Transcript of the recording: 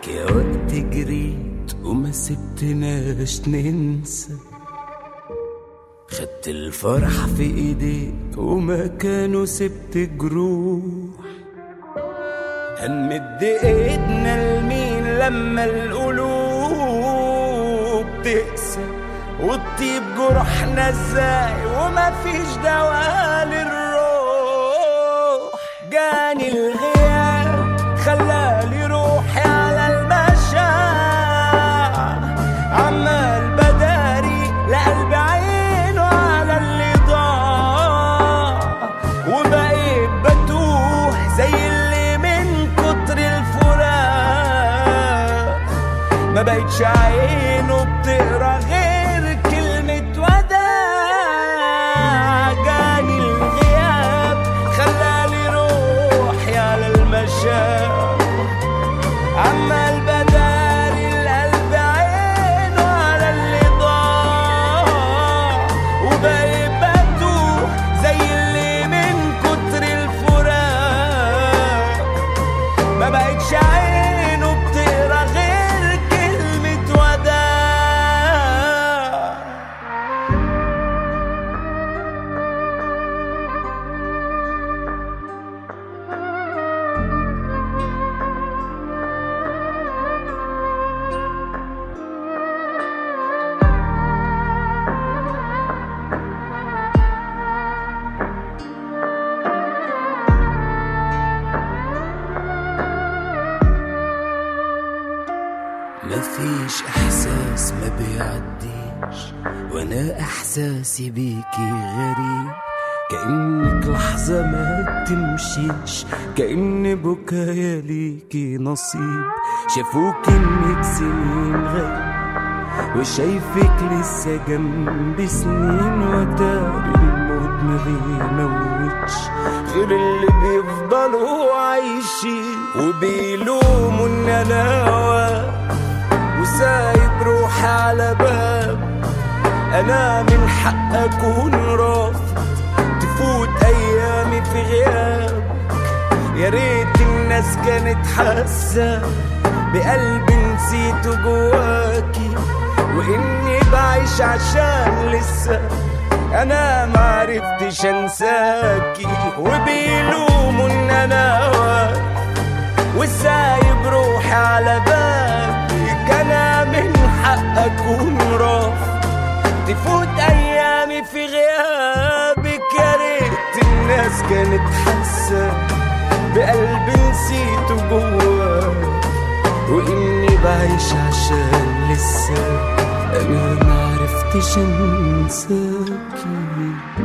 معاك يا وقت جريت وما سبتناش ننسى خدت الفرح في ايديك ومكانه سبت جروح هنمد ايدنا لمين لما القلوب تقسى وتطيب جروحنا ازاي وما فيش دواء للروح جاني الغياب خلالي روحي على المشاع عمال بداري لقلبي عينه على اللي ضاع وبقيت بتوه زي اللي من كتر الفراق ما بقتش عينه بتقرا غير كلمة وداع جاني الغياب خلالي روحي على المشاع عمال بداري القلب عينه على اللي ضاع وبقيت بتوه زي اللي من كتر الفراق ما بقتش عينه بتقرا غير كلمة وداع مفيش احساس ما بيعديش وانا احساسي بيكي غريب كأنك لحظة ما تمشيش كأن بكايا ليكي نصيب شافوك انك سنين غير وشايفك لسه جنبي سنين وتاري الموت ما بيموتش غير اللي بيفضلوا عايشين وبيلوموا ان انا واقف وسايب روحي على باب انا من حق اكون رافض تفوت ايامي في غيابك يا ريت الناس كانت حاسه بقلبي نسيته جواكي واني بعيش عشان لسه انا معرفتش انساكي وبيلوموا ان انا واقف وسايب روحي على بابك انا من حق اكون رافض تفوت ايامي في غيابك يا ريت الناس كانت حاسه بقلبي نسيته جواك واني بعيش عشان لسه انا معرفتش انساكي